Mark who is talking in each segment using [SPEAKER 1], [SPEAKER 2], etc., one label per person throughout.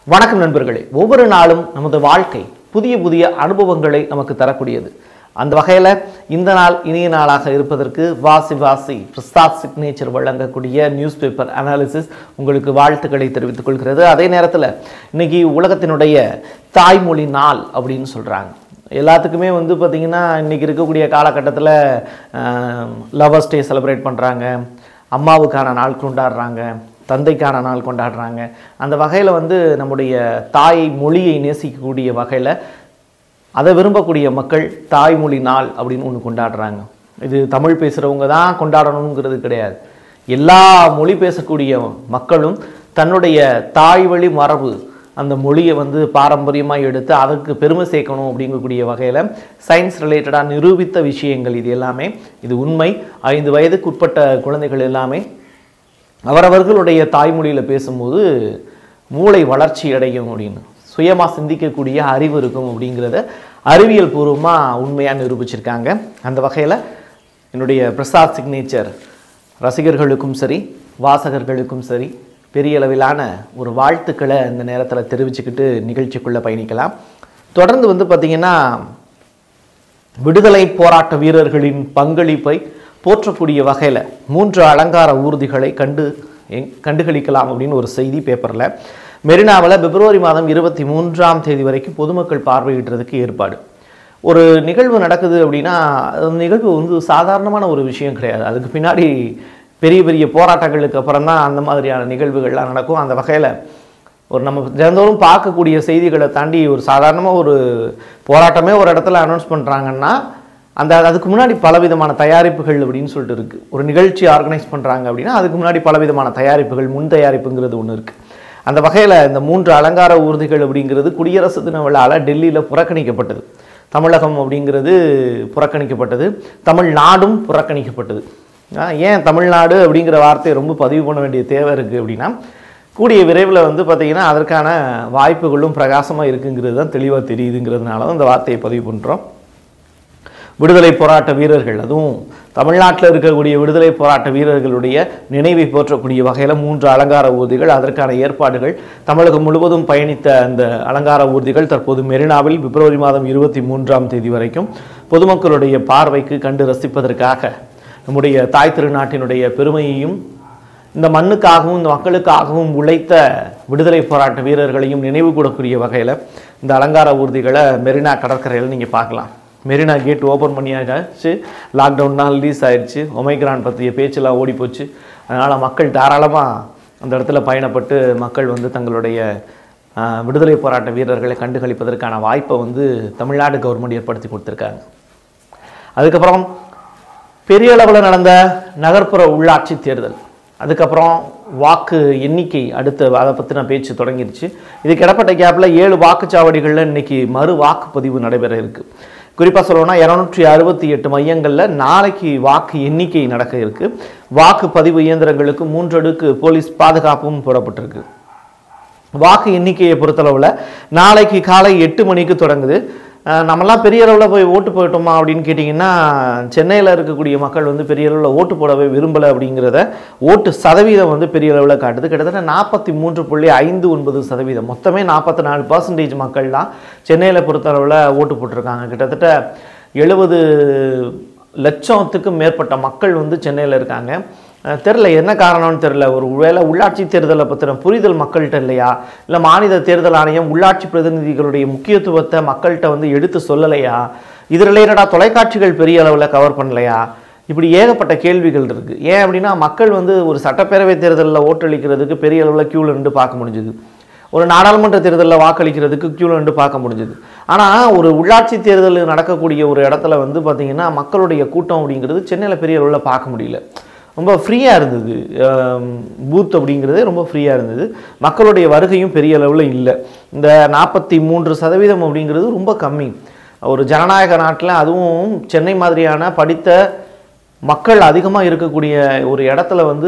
[SPEAKER 1] வணக்கம் நண்பர்களே ஒவ்வொரு நாளும் நமது வாழ்க்கை புதிய புதிய அனுபவங்களை நமக்கு தரக்கூடியது அந்த வகையில் இந்த நாள் இனிய நாளாக இருப்பதற்கு வாசி வாசி பிரசாத் சிக்னேச்சர் வழங்கக்கூடிய நியூஸ் பேப்பர் அனாலிசிஸ் உங்களுக்கு வாழ்த்துக்களை தெரிவித்துக் கொள்கிறது அதே நேரத்தில் இன்னைக்கு உலகத்தினுடைய தாய்மொழி நாள் அப்படின்னு சொல்கிறாங்க எல்லாத்துக்குமே வந்து பார்த்திங்கன்னா இன்றைக்கி இருக்கக்கூடிய காலகட்டத்தில் லவர்ஸ் டே செலிப்ரேட் பண்ணுறாங்க அம்மாவுக்கான நாள் கொண்டாடுறாங்க தந்தைக்கான நாள் கொண்டாடுறாங்க அந்த வகையில் வந்து நம்முடைய தாய் மொழியை நேசிக்கக்கூடிய வகையில் அதை விரும்பக்கூடிய மக்கள் தாய்மொழி நாள் அப்படின்னு ஒன்று கொண்டாடுறாங்க இது தமிழ் பேசுகிறவங்க தான் கொண்டாடணுங்கிறது கிடையாது எல்லா மொழி பேசக்கூடிய மக்களும் தன்னுடைய தாய்வழி மரபு அந்த மொழியை வந்து பாரம்பரியமாக எடுத்து அதற்கு பெருமை சேர்க்கணும் அப்படிங்கக்கூடிய வகையில் சயின்ஸ் ரிலேட்டடாக நிரூபித்த விஷயங்கள் இது எல்லாமே இது உண்மை ஐந்து வயதுக்கு உட்பட்ட குழந்தைகள் எல்லாமே அவரவர்களுடைய தாய்மொழியில் பேசும்போது மூளை வளர்ச்சி அடையும் அப்படின்னு சுயமாக சிந்திக்கக்கூடிய அறிவு இருக்கும் அப்படிங்கிறத அறிவியல் பூர்வமாக உண்மையாக நிரூபிச்சிருக்காங்க அந்த வகையில் என்னுடைய பிரசாத் சிக்னேச்சர் ரசிகர்களுக்கும் சரி வாசகர்களுக்கும் சரி பெரிய அளவிலான ஒரு வாழ்த்துக்களை இந்த நேரத்தில் தெரிவிச்சுக்கிட்டு நிகழ்ச்சிக்குள்ளே பயணிக்கலாம் தொடர்ந்து வந்து பார்த்திங்கன்னா விடுதலை போராட்ட வீரர்களின் பங்களிப்பை போற்றக்கூடிய வகையில் மூன்று அலங்கார ஊர்திகளை கண்டு எங் கண்டுகளிக்கலாம் அப்படின்னு ஒரு செய்தி பேப்பரில் மெரினாவில் பிப்ரவரி மாதம் இருபத்தி மூன்றாம் தேதி வரைக்கும் பொதுமக்கள் பார்வையிடுறதுக்கு ஏற்பாடு ஒரு நிகழ்வு நடக்குது அப்படின்னா அந்த நிகழ்வு வந்து சாதாரணமான ஒரு விஷயம் கிடையாது அதுக்கு பின்னாடி பெரிய பெரிய போராட்டங்களுக்கு அப்புறம் தான் அந்த மாதிரியான நிகழ்வுகள்லாம் நடக்கும் அந்த வகையில் ஒரு நம்ம தினந்தோறும் பார்க்கக்கூடிய செய்திகளை தாண்டி ஒரு சாதாரணமாக ஒரு போராட்டமே ஒரு இடத்துல அனௌன்ஸ் பண்ணுறாங்கன்னா அந்த அதுக்கு முன்னாடி பலவிதமான தயாரிப்புகள் அப்படின்னு சொல்லிட்டு இருக்குது ஒரு நிகழ்ச்சி ஆர்கனைஸ் பண்ணுறாங்க அப்படின்னா அதுக்கு முன்னாடி பலவிதமான தயாரிப்புகள் முன் தயாரிப்புங்கிறது ஒன்று இருக்குது அந்த வகையில் இந்த மூன்று அலங்கார ஊர்திகள் அப்படிங்கிறது குடியரசு தின விழாவில் டெல்லியில் புறக்கணிக்கப்பட்டது தமிழகம் அப்படிங்கிறது புறக்கணிக்கப்பட்டது தமிழ்நாடும் புறக்கணிக்கப்பட்டது ஆ, ஏன் தமிழ்நாடு அப்படிங்கிற வார்த்தையை ரொம்ப பதிவு பண்ண வேண்டிய தேவை இருக்குது அப்படின்னா கூடிய விரைவில் வந்து பார்த்திங்கன்னா அதற்கான வாய்ப்புகளும் பிரகாசமாக இருக்குங்கிறது தான் தெளிவாக தெரியுதுங்கிறதுனால தான் இந்த வார்த்தையை பதிவு பண்ணுறோம் விடுதலை போராட்ட வீரர்கள் அதுவும் தமிழ்நாட்டில் இருக்கக்கூடிய விடுதலை போராட்ட வீரர்களுடைய நினைவை போற்றக்கூடிய வகையில் மூன்று அலங்கார ஊர்திகள் அதற்கான ஏற்பாடுகள் தமிழகம் முழுவதும் பயணித்த அந்த அலங்கார ஊர்திகள் தற்போது மெரினாவில் பிப்ரவரி மாதம் இருபத்தி மூன்றாம் தேதி வரைக்கும் பொதுமக்களுடைய பார்வைக்கு கண்டு ரசிப்பதற்காக நம்முடைய தாய் திருநாட்டினுடைய பெருமையையும் இந்த மண்ணுக்காகவும் இந்த மக்களுக்காகவும் உழைத்த விடுதலை போராட்ட வீரர்களையும் நினைவு கூடக்கூடிய வகையில் இந்த அலங்கார ஊர்திகளை மெரினா கடற்கரையில் நீங்கள் பார்க்கலாம் மெரினா கேட் ஓப்பன் பண்ணியாச்சு லாக்டவுன்லாம் ரிலீஸ் ஆயிடுச்சு ஒமைக்ரான் பற்றிய பேச்செல்லாம் ஓடி போச்சு அதனால் மக்கள் தாராளமாக அந்த இடத்துல பயணப்பட்டு மக்கள் வந்து தங்களுடைய ஆஹ், விடுதலை போராட்ட வீரர்களை கண்டுகளிப்பதற்கான வாய்ப்பை வந்து தமிழ்நாடு கவர்மெண்ட் ஏற்படுத்தி கொடுத்துருக்காங்க அதுக்கப்புறம் பெரிய அளவில் நடந்த நகர்ப்புற உள்ளாட்சி தேர்தல் அதுக்கப்புறம் வாக்கு எண்ணிக்கை அடுத்த அதை பற்றின பேச்சு தொடங்கிருச்சு இதுக்கு இடப்பட்ட கேப்பில் ஏழு வாக்குச்சாவடிகளில் இன்னைக்கு மறு வாக்குப்பதிவு நடைபெற இருக்கு குறிப்பாக சொல்லணும்னா இரநூற்றி அறுபத்தி எட்டு மையங்களில் நாளைக்கு வாக்கு எண்ணிக்கை நடக்க இருக்கு வாக்குப்பதிவு இயந்திரங்களுக்கு மூன்றடுக்கு போலீஸ் பாதுகாப்பும் போடப்பட்டிருக்கு வாக்கு எண்ணிக்கையை பொறுத்தளவில் நாளைக்கு காலை எட்டு மணிக்கு தொடங்குது அஹ் நம்மலாம் பெரிய அளவில் போய் ஓட்டு போயிட்டோமா அப்படின்னு கேட்டிங்கன்னா சென்னையில் இருக்கக்கூடிய மக்கள் வந்து பெரிய அளவில் ஓட்டு போடவே விரும்பலை அப்படிங்கிறத ஓட்டு சதவீதம் வந்து பெரிய அளவில் காட்டுது கிட்டத்தட்ட நாற்பத்தி மூன்று புள்ளி ஐந்து ஒன்பது சதவீதம் மொத்தமே நாற்பத்தி நாலு பர்சன்டேஜ் மக்கள்லாம் சென்னையில் பொறுத்தளவில் ஓட்டு போட்டிருக்காங்க கிட்டத்தட்ட எழுபது லட்சத்துக்கும் மேற்பட்ட மக்கள் வந்து சென்னையில் இருக்காங்க அஹ் தெரில என்ன காரணம்னு தெரில ஒரு வேளை உள்ளாட்சி தேர்தலை பற்றின புரிதல் மக்கள்கிட்ட இல்லையா இல்லை மாநில தேர்தல் ஆணையம் உள்ளாட்சி பிரதிநிதிகளுடைய முக்கியத்துவத்தை மக்கள்கிட்ட வந்து எடுத்து சொல்லலையா இது ரிலேட்டடாக தொலைக்காட்சிகள் பெரிய அளவில் கவர் பண்ணலையா இப்படி ஏகப்பட்ட கேள்விகள் இருக்குது ஏன் அப்படின்னா மக்கள் வந்து ஒரு சட்டப்பேரவை தேர்தலில் ஓட்டளிக்கிறதுக்கு பெரிய அளவில் க்யூவில் நின்று பார்க்க முடிஞ்சுது ஒரு நாடாளுமன்ற தேர்தலில் வாக்களிக்கிறதுக்கு க்யூவில் நின்று பார்க்க முடிஞ்சுது ஆனால் ஒரு உள்ளாட்சி தேர்தல் நடக்கக்கூடிய ஒரு இடத்துல வந்து பார்த்திங்கன்னா மக்களுடைய கூட்டம் அப்படிங்கிறது சென்னையில் பெரிய அளவில் பார்க்க முடியல ரொம்ப ஃப்ரீயாக இருந்தது பூத் அப்படிங்கிறதே ரொம்ப ஃப்ரீயாக இருந்தது மக்களுடைய வருகையும் பெரிய அளவில் இல்லை இந்த நாற்பத்தி மூன்று சதவீதம் அப்படிங்கிறது ரொம்ப கம்மி ஒரு ஜனநாயக நாட்டில் அதுவும் சென்னை மாதிரியான படித்த மக்கள் அதிகமாக இருக்கக்கூடிய ஒரு இடத்துல வந்து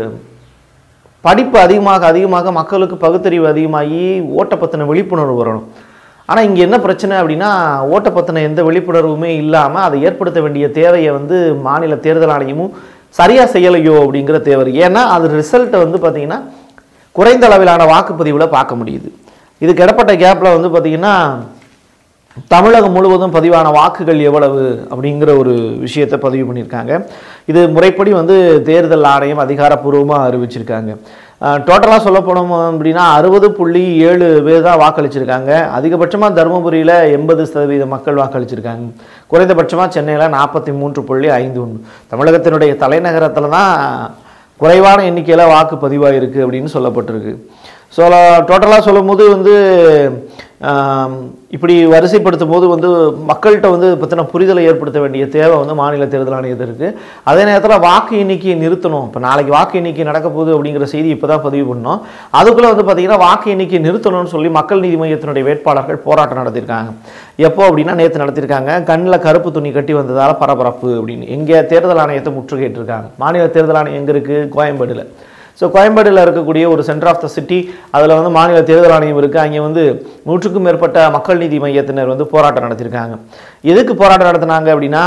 [SPEAKER 1] படிப்பு அதிகமாக அதிகமாக மக்களுக்கு பகுத்தறிவு அதிகமாகி ஓட்டை பற்றின விழிப்புணர்வு வரணும் ஆனால் இங்கே என்ன பிரச்சனை அப்படின்னா ஓட்டை பற்றின எந்த விழிப்புணர்வுமே இல்லாமல் அதை ஏற்படுத்த வேண்டிய தேவையை வந்து மாநில தேர்தல் ஆணையமும் சரியாக செய்யலையோ அப்படிங்கிற தேவை ஏன்னா அது ரிசல்ட்டை வந்து பார்த்திங்கன்னா குறைந்த அளவிலான வாக்குப்பதிவில் பார்க்க முடியுது இதுக்கு இடப்பட்ட கேப்பில் வந்து பார்த்திங்கன்னா தமிழகம் முழுவதும் பதிவான வாக்குகள் எவ்வளவு அப்படிங்கிற ஒரு விஷயத்தை பதிவு பண்ணியிருக்காங்க இது முறைப்படி வந்து தேர்தல் ஆணையம் அதிகாரப்பூர்வமாக அறிவிச்சிருக்காங்க டோட்டலாக சொல்ல போனோம் அப்படின்னா அறுபது புள்ளி ஏழு பேர் தான் வாக்களிச்சிருக்காங்க அதிகபட்சமாக தருமபுரியில் எண்பது சதவீத மக்கள் வாக்களிச்சிருக்காங்க குறைந்தபட்சமாக சென்னையில் நாற்பத்தி மூன்று புள்ளி ஐந்து ஒன்று தமிழகத்தினுடைய தலைநகரத்தில் தான் குறைவான எண்ணிக்கையில் வாக்கு பதிவாயிருக்கு அப்படின்னு சொல்லப்பட்டிருக்கு ஸோ டோட்டலாக சொல்லும்போது வந்து ஆம், இப்படி வரிசைப்படுத்தும் போது வந்து மக்கள்கிட்ட வந்து பற்றின புரிதலை ஏற்படுத்த வேண்டிய தேவை வந்து மாநில தேர்தல் ஆணையத்திற்கு அதே நேரத்தில் வாக்கு எண்ணிக்கையை நிறுத்தணும் இப்போ நாளைக்கு வாக்கு எண்ணிக்கை நடக்க போகுது அப்படிங்கிற செய்தி இப்போ தான் பதிவு பண்ணோம் அதுக்குள்ளே வந்து பார்த்திங்கன்னா வாக்கு எண்ணிக்கை நிறுத்தணும்னு சொல்லி மக்கள் நீதி மையத்தினுடைய வேட்பாளர்கள் போராட்டம் நடத்தியிருக்காங்க எப்போ அப்படின்னா நேற்று நடத்தியிருக்காங்க கண்ணில் கருப்பு துணி கட்டி வந்ததால் பரபரப்பு அப்படின்னு எங்கே தேர்தல் ஆணையத்தை முற்றுகையிட்டிருக்காங்க மாநில தேர்தல் ஆணையம் எங்கே இருக்குது கோயம்பேடுல ஸோ கோயம்பேடுல இருக்கக்கூடிய ஒரு சென்டர் ஆஃப் த சிட்டி அதில் வந்து மாநில தேர்தல் ஆணையம் இருக்குது அங்கே வந்து நூற்றுக்கும் மேற்பட்ட மக்கள் நீதி மையத்தினர் வந்து போராட்டம் நடத்தியிருக்காங்க எதுக்கு போராட்டம் நடத்தினாங்க அப்படின்னா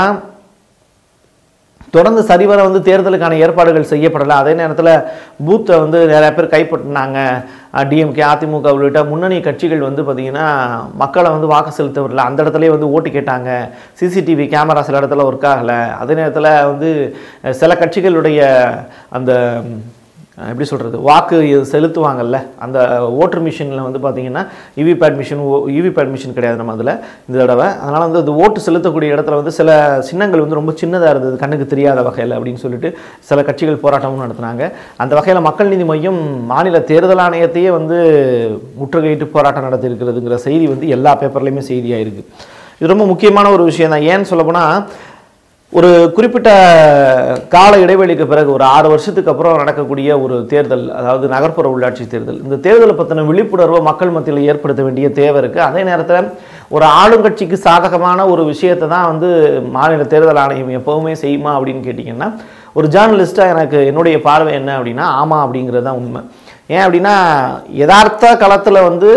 [SPEAKER 1] தொடர்ந்து சரிவர வந்து தேர்தலுக்கான ஏற்பாடுகள் செய்யப்படலை அதே நேரத்தில் பூத்தை வந்து நிறைய பேர் கைப்பற்றினாங்க டிஎம்கே அதிமுக உள்ளிட்ட முன்னணி கட்சிகள் வந்து பார்த்திங்கன்னா மக்களை வந்து வாக்கு செலுத்த விடல அந்த இடத்துலயே வந்து ஓட்டு கேட்டாங்க சிசிடிவி கேமரா சில இடத்துல ஒர்க் ஆகலை அதே நேரத்தில் வந்து அஹ், சில கட்சிகளுடைய அந்த ம், எப்படி சொல்கிறது வாக்கு செலுத்துவாங்கல்ல அந்த ஓட்டர் மிஷினில் வந்து பார்த்தீங்கன்னா இவிபேட் மிஷின் இவிபேட் மிஷின் கிடையாது நம்ம அதில் இந்த தடவை அதனால் வந்து அது ஓட்டு செலுத்தக்கூடிய இடத்துல வந்து சில சின்னங்கள் வந்து ரொம்ப சின்னதாக இருந்தது கண்ணுக்கு தெரியாத வகையில் அப்படின்னு சொல்லிட்டு சில கட்சிகள் போராட்டமும் நடத்துனாங்க அந்த வகையில் மக்கள் நீதி மையம் மாநில தேர்தல் ஆணையத்தையே வந்து முற்றுகையிட்டு போராட்டம் நடத்தியிருக்கிறதுங்கிற செய்தி வந்து எல்லா பேப்பர்லேயுமே செய்தியாக இருக்குது இது ரொம்ப முக்கியமான ஒரு விஷயம் தான் ஏன்னு சொல்லப்போனால் ஒரு குறிப்பிட்ட கால இடைவெளிக்கு பிறகு ஒரு ஆறு வருஷத்துக்கு அப்புறம் நடக்கக்கூடிய ஒரு தேர்தல் அதாவது நகர்ப்புற உள்ளாட்சி தேர்தல் இந்த தேர்தலை பற்றின விழிப்புணர்வை மக்கள் மத்தியில் ஏற்படுத்த வேண்டிய தேவை இருக்குது அதே நேரத்தில் ஒரு ஆளுங்கட்சிக்கு சாதகமான ஒரு விஷயத்தை தான் வந்து மாநில தேர்தல் ஆணையம் எப்போவுமே செய்யுமா அப்படின்னு கேட்டிங்கன்னா ஒரு ஜேர்னலிஸ்ட்டாக எனக்கு என்னுடைய பார்வை என்ன அப்படின்னா ஆமாம் அப்படிங்கிறது தான் உண்மை ஏன் அப்படின்னா யதார்த்த களத்தில் வந்து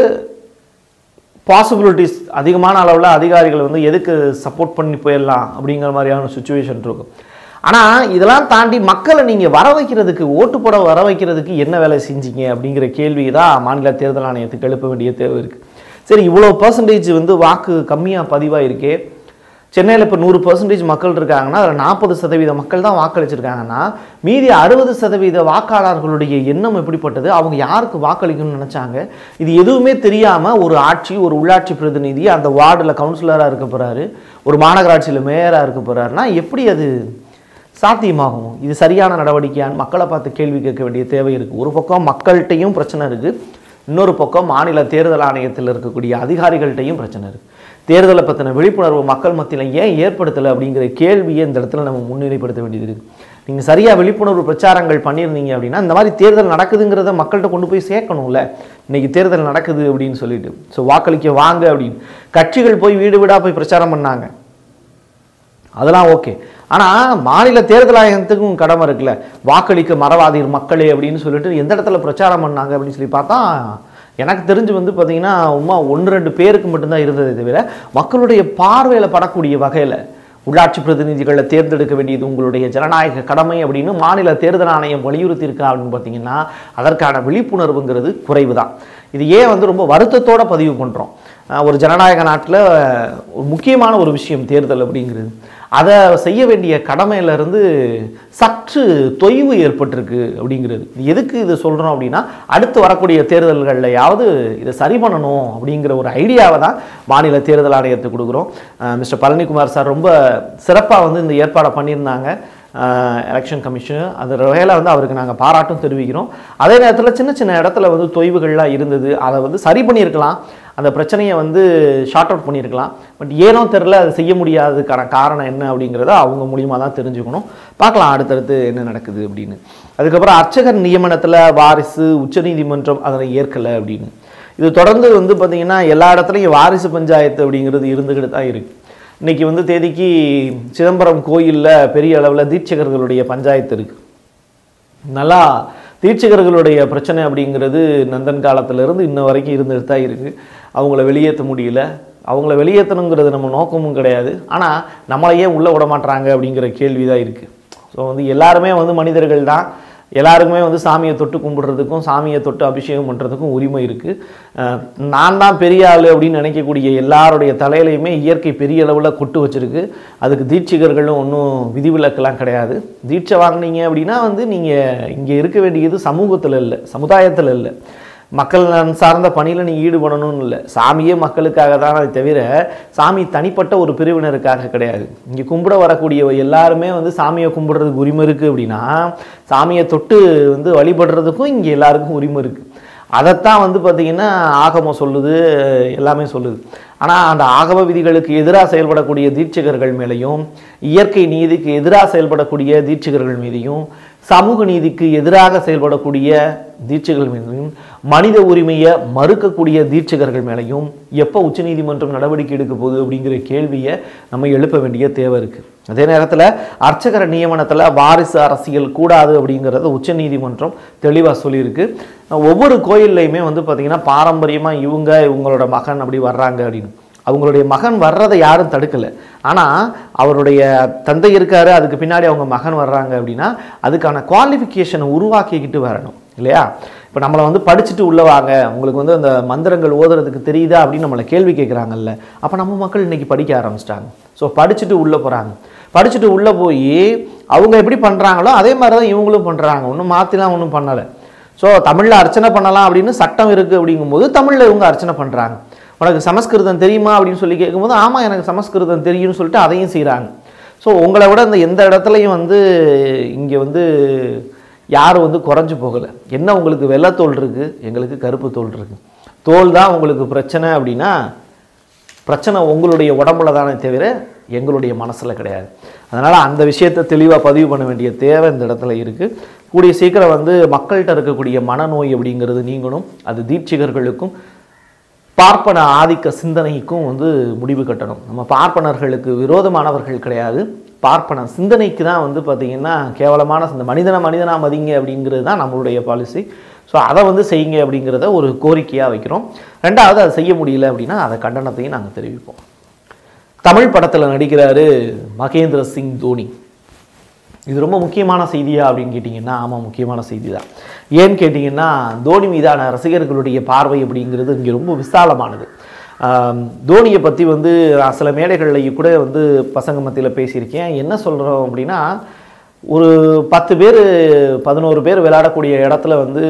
[SPEAKER 1] பாசிபிலிட்டிஸ் அதிகமான அளவில் அதிகாரிகள் வந்து எதுக்கு சப்போர்ட் பண்ணி போயிடலாம் அப்படிங்கிற மாதிரியான சுச்சுவேஷன் இருக்கும் ஆனால் இதெல்லாம் தாண்டி மக்களை நீங்கள் வர வைக்கிறதுக்கு ஓட்டு போட வர வைக்கிறதுக்கு என்ன வேலை செஞ்சீங்க அப்படிங்கிற கேள்வி தான் மாநில தேர்தல் ஆணையத்துக்கு எழுப்ப வேண்டிய தேவை இருக்குது சரி இவ்வளோ பர்சன்டேஜ் வந்து வாக்கு கம்மியாக பதிவாக இருக்கே சென்னையில் இப்போ நூறு பர்சன்டேஜ் மக்கள் இருக்காங்கன்னா அதில் நாற்பது சதவீத மக்கள் தான் வாக்களிச்சிருக்காங்கன்னா மீதி அறுபது சதவீத வாக்காளர்களுடைய எண்ணம் எப்படிப்பட்டது அவங்க யாருக்கு வாக்களிக்கணும்னு நினச்சாங்க இது எதுவுமே தெரியாமல் ஒரு ஆட்சி ஒரு உள்ளாட்சி பிரதிநிதி அந்த வார்டில் கவுன்சிலராக இருக்க போகிறாரு ஒரு மாநகராட்சியில் மேயராக இருக்க போகிறாருன்னா எப்படி அது சாத்தியமாகும் இது சரியான நடவடிக்கையான்னு மக்களை பார்த்து கேள்வி கேட்க வேண்டிய தேவை இருக்குது ஒரு பக்கம் மக்கள்கிட்டையும் பிரச்சனை இருக்குது இன்னொரு பக்கம் மாநில தேர்தல் ஆணையத்தில் இருக்கக்கூடிய அதிகாரிகள்கிட்டையும் பிரச்சனை இருக்குது தேர்தலை பற்றின விழிப்புணர்வு மக்கள் மத்தியில் ஏன் ஏற்படுத்தலை அப்படிங்கிற கேள்வியை இந்த இடத்துல நம்ம முன்னிலைப்படுத்த வேண்டியது இருக்குது நீங்கள் சரியாக விழிப்புணர்வு பிரச்சாரங்கள் பண்ணியிருந்தீங்க அப்படின்னா இந்த மாதிரி தேர்தல் நடக்குதுங்கிறத மக்கள்கிட்ட கொண்டு போய் சேர்க்கணும்ல இன்னைக்கு தேர்தல் நடக்குது அப்படின்னு சொல்லிட்டு ஸோ வாக்களிக்க வாங்க அப்படின்னு கட்சிகள் போய் வீடு வீடாக போய் பிரச்சாரம் பண்ணாங்க அதெல்லாம் ஓகே ஆனால் மாநில தேர்தல் ஆணையத்துக்கும் கடமை இருக்குல்ல வாக்களிக்க மறவாதீர் மக்களே அப்படின்னு சொல்லிட்டு எந்த இடத்துல பிரச்சாரம் பண்ணாங்க அப்படின்னு சொல்லி பார்த்தா எனக்கு தெரிஞ்சு வந்து பார்த்தீங்கன்னா உமா ஒன்று ரெண்டு பேருக்கு மட்டும்தான் இருந்ததே தவிர மக்களுடைய பார்வையில் படக்கூடிய வகையில் உள்ளாட்சி பிரதிநிதிகளை தேர்ந்தெடுக்க வேண்டியது உங்களுடைய ஜனநாயக கடமை அப்படின்னு மாநில தேர்தல் ஆணையம் வலியுறுத்தியிருக்கா அப்படின்னு பார்த்தீங்கன்னா அதற்கான விழிப்புணர்வுங்கிறது குறைவு தான் இது ஏன் வந்து ரொம்ப வருத்தத்தோட பதிவு பண்ணுறோம் ஒரு ஜனநாயக நாட்டில் ஒரு முக்கியமான ஒரு விஷயம் தேர்தல் அப்படிங்கிறது அதை செய்ய வேண்டிய கடமையிலிருந்து சற்று தொய்வு ஏற்பட்டிருக்கு அப்படிங்கிறது இது எதுக்கு இது சொல்கிறோம் அப்படின்னா அடுத்து வரக்கூடிய தேர்தல்கள்லையாவது இதை சரி பண்ணணும் அப்படிங்கிற ஒரு ஐடியாவை தான் மாநில தேர்தல் ஆணையத்துக்கு கொடுக்குறோம் அஹ் மிஸ்டர் பழனிக்குமார் சார் ரொம்ப சிறப்பாக வந்து இந்த ஏற்பாடை பண்ணியிருந்தாங்க எலெக்ஷன் கமிஷன் அந்த வகையில் வந்து அவருக்கு நாங்கள் பாராட்டும் தெரிவிக்கிறோம் அதே நேரத்தில் சின்ன சின்ன இடத்துல வந்து தொய்வுகள்லாம் இருந்தது அதை வந்து சரி பண்ணியிருக்கலாம் அந்த பிரச்சனையை வந்து ஷார்ட் அவுட் பண்ணியிருக்கலாம் பட் ஏனோ தெரில அதை செய்ய முடியாததுக்கான காரணம் என்ன அப்படிங்கிறத அவங்க மூலியமாக தான் தெரிஞ்சுக்கணும் பார்க்கலாம் அடுத்தடுத்து என்ன நடக்குது அப்படின்னு அதுக்கப்புறம் அர்ச்சகர் நியமனத்தில் வாரிசு உச்சநீதிமன்றம் அதனை ஏற்கலை அப்படின்னு இது தொடர்ந்து வந்து பார்த்திங்கன்னா எல்லா இடத்துலையும் வாரிசு பஞ்சாயத்து அப்படிங்கிறது இருந்துக்கிட்டு தான் இருக்குது இன்னைக்கு வந்து தேதிக்கு சிதம்பரம் கோயிலில் பெரிய அளவில் தீட்சகர்களுடைய பஞ்சாயத்து இருக்குது நல்லா தீட்சகர்களுடைய பிரச்சனை அப்படிங்கிறது நந்தன் காலத்திலிருந்து இன்ன வரைக்கும் இருந்துட்டு தான் இருக்குது அவங்கள வெளியேற்ற முடியல அவங்கள வெளியேற்றணுங்கிறது நம்ம நோக்கமும் கிடையாது ஆனால் நம்மளையே உள்ளே விட மாட்றாங்க அப்படிங்கிற கேள்வி தான் இருக்குது ஸோ வந்து எல்லாருமே வந்து மனிதர்கள் தான் எல்லாருக்குமே வந்து சாமியை தொட்டு கும்பிடுறதுக்கும் சாமியை தொட்டு அபிஷேகம் பண்ணுறதுக்கும் உரிமை இருக்குது நான் தான் பெரிய ஆள் அப்படின்னு நினைக்கக்கூடிய எல்லாருடைய தலையிலையுமே இயற்கை பெரிய அளவில் கொட்டு வச்சிருக்கு அதுக்கு தீட்சிகர்களும் ஒன்றும் விதிவிலக்கெல்லாம் கிடையாது தீட்சை வாங்குனீங்க அப்படின்னா வந்து நீங்கள் இங்கே இருக்க வேண்டியது சமூகத்தில் இல்லை சமுதாயத்தில் இல்லை மக்கள் நலன் சார்ந்த பணியில் நீங்கள் ஈடுபடணும்னு இல்லை சாமியே மக்களுக்காக தான் தவிர சாமி தனிப்பட்ட ஒரு பிரிவினருக்காக கிடையாது இங்கே கும்பிட வரக்கூடிய எல்லாருமே வந்து சாமியை கும்பிடுறதுக்கு உரிமை இருக்குது அப்படின்னா சாமியை தொட்டு வந்து வழிபடுறதுக்கும் இங்கே எல்லாருக்கும் உரிமை இருக்குது அதைத்தான் வந்து பார்த்திங்கன்னா ஆகமம் சொல்லுது எல்லாமே சொல்லுது ஆனால் அந்த ஆகம விதிகளுக்கு எதிராக செயல்படக்கூடிய தீட்சிகர்கள் மேலேயும் இயற்கை நீதிக்கு எதிராக செயல்படக்கூடிய தீட்சிகர்கள் மீதையும் சமூக நீதிக்கு எதிராக செயல்படக்கூடிய தீட்சிகள் மீதையும் மனித உரிமையை மறுக்கக்கூடிய தீட்சிகர்கள் மேலேயும் எப்போ உச்சநீதிமன்றம் நடவடிக்கை எடுக்க போகுது அப்படிங்கிற கேள்வியை நம்ம எழுப்ப வேண்டிய தேவை இருக்குது அதே நேரத்தில் அர்ச்சகர நியமனத்தில் வாரிசு அரசியல் கூடாது அப்படிங்கிறத உச்சநீதிமன்றம் தெளிவாக சொல்லியிருக்கு ஒவ்வொரு கோயில்லையுமே வந்து பார்த்திங்கன்னா பாரம்பரியமாக இவங்க இவங்களோட மகன் அப்படி வர்றாங்க அப்படின்னு அவங்களுடைய மகன் வர்றதை யாரும் தடுக்கலை ஆனால் அவருடைய தந்தை இருக்காரு அதுக்கு பின்னாடி அவங்க மகன் வர்றாங்க அப்படின்னா அதுக்கான குவாலிஃபிகேஷனை உருவாக்கிக்கிட்டு வரணும் இல்லையா இப்போ நம்மளை வந்து படிச்சுட்டு உள்ள வாங்க உங்களுக்கு வந்து அந்த மந்திரங்கள் ஓதுறதுக்கு தெரியுதா அப்படின்னு நம்மளை கேள்வி கேட்குறாங்கல்ல அப்போ நம்ம மக்கள் இன்னைக்கு படிக்க ஆரம்பிச்சிட்டாங்க ஸோ படிச்சுட்டு உள்ளே போகிறாங்க படிச்சுட்டு உள்ளே போய் அவங்க எப்படி பண்ணுறாங்களோ அதே மாதிரி தான் இவங்களும் பண்ணுறாங்க ஒன்றும் மாற்றிலாம் ஒன்றும் பண்ணலை ஸோ தமிழில் அர்ச்சனை பண்ணலாம் அப்படின்னு சட்டம் இருக்குது அப்படிங்கும்போது தமிழில் இவங்க அர்ச்சனை பண்ணுறாங்க உனக்கு சமஸ்கிருதம் தெரியுமா அப்படின்னு சொல்லி கேட்கும்போது ஆமாம் எனக்கு சமஸ்கிருதம் தெரியும்னு சொல்லிட்டு அதையும் செய்கிறாங்க ஸோ உங்களை விட இந்த எந்த இடத்துலையும் வந்து இங்கே வந்து யாரும் வந்து குறைஞ்சு போகலை என்ன உங்களுக்கு வெள்ளைத்தோல் இருக்குது எங்களுக்கு கருப்பு தோல் இருக்குது தோல் தான் உங்களுக்கு பிரச்சனை அப்படின்னா பிரச்சனை உங்களுடைய உடம்புல தானே தவிர எங்களுடைய மனசில் கிடையாது அதனால் அந்த விஷயத்தை தெளிவாக பதிவு பண்ண வேண்டிய தேவை இந்த இடத்துல இருக்குது கூடிய சீக்கிரம் வந்து மக்கள்கிட்ட இருக்கக்கூடிய மனநோய் அப்படிங்கிறது நீங்கணும் அது தீட்சிகர்களுக்கும் பார்ப்பன ஆதிக்க சிந்தனைக்கும் வந்து முடிவு கட்டணும் நம்ம பார்ப்பனர்களுக்கு விரோதமானவர்கள் கிடையாது பார்ப்பன சிந்தனைக்கு தான் வந்து பார்த்திங்கன்னா கேவலமான இந்த மனிதனை மனிதனா மதிங்க அப்படிங்கிறது தான் நம்மளுடைய பாலிசி ஸோ அதை வந்து செய்யுங்க அப்படிங்கிறத ஒரு கோரிக்கையாக வைக்கிறோம் ரெண்டாவது அதை செய்ய முடியல அப்படின்னா அதை கண்டனத்தையும் நாங்கள் தெரிவிப்போம் தமிழ் படத்தில் நடிக்கிறாரு மகேந்திர சிங் தோனி இது ரொம்ப முக்கியமான செய்தியா அப்படின்னு கேட்டிங்கன்னா ஆமாம் முக்கியமான செய்தி தான் ஏன்னு கேட்டிங்கன்னா தோனி மீதான ரசிகர்களுடைய பார்வை அப்படிங்கிறது இங்கே ரொம்ப விசாலமானது ஆம், தோனியை பற்றி வந்து நான் சில மேடைகளில் கூட வந்து பசங்க மத்தியில் பேசியிருக்கேன் என்ன சொல்கிறோம் அப்படின்னா ஒரு பத்து பேர் பதினோரு பேர் விளையாடக்கூடிய இடத்துல வந்து